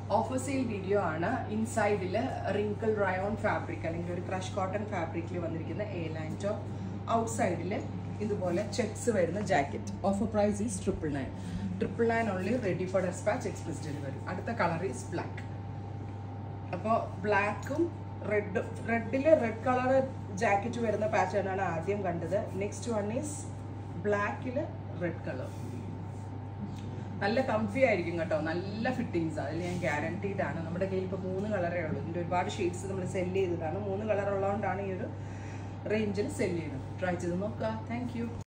offer sale video ആണ് ഇൻസൈഡിൽ wrinkle rayon fabric അല്ലെങ്കിൽ ഒരു ക്രഷ് കോട്ടൺ ഫാബ്രിക്കിൽ വന്നിരിക്കുന്ന എ ലൈൻ ടോപ്പ് ഔട്ട്സൈഡിൽ ഇതുപോലെ ചെക്സ് വരുന്ന jacket offer price is triple nine triple nine only ready for dispatch express delivery അടുത്ത colour is black അപ്പോൾ ബ്ലാക്കും റെഡ് റെഡിൽ റെഡ് കളർ ജാക്കറ്റ് വരുന്ന പാറ്റേൺ ആണ് ആദ്യം കണ്ടത് നെക്സ്റ്റ് വൺ ഈസ് ബ്ലാക്കിൽ റെഡ് കളർ നല്ല കംഫി ആയിരിക്കും കേട്ടോ നല്ല ഫിറ്റിങ്സ് അതിൽ ഞാൻ ഗ്യാരണ്ടീഡ് ആണ് നമ്മുടെ കയ്യിൽ ഇപ്പോൾ മൂന്ന് കളറേ ഉള്ളൂ ഇതിൻ്റെ ഒരുപാട് ഷെയ്ഡ്സ് നമ്മൾ സെല് ചെയ്തതാണ് മൂന്ന് കളർ ഉള്ളതുകൊണ്ടാണ് ഈ ഒരു റേഞ്ചിൽ സെല് ചെയ്യുന്നത് ട്രൈ ചെയ്ത് നോക്കുക താങ്ക്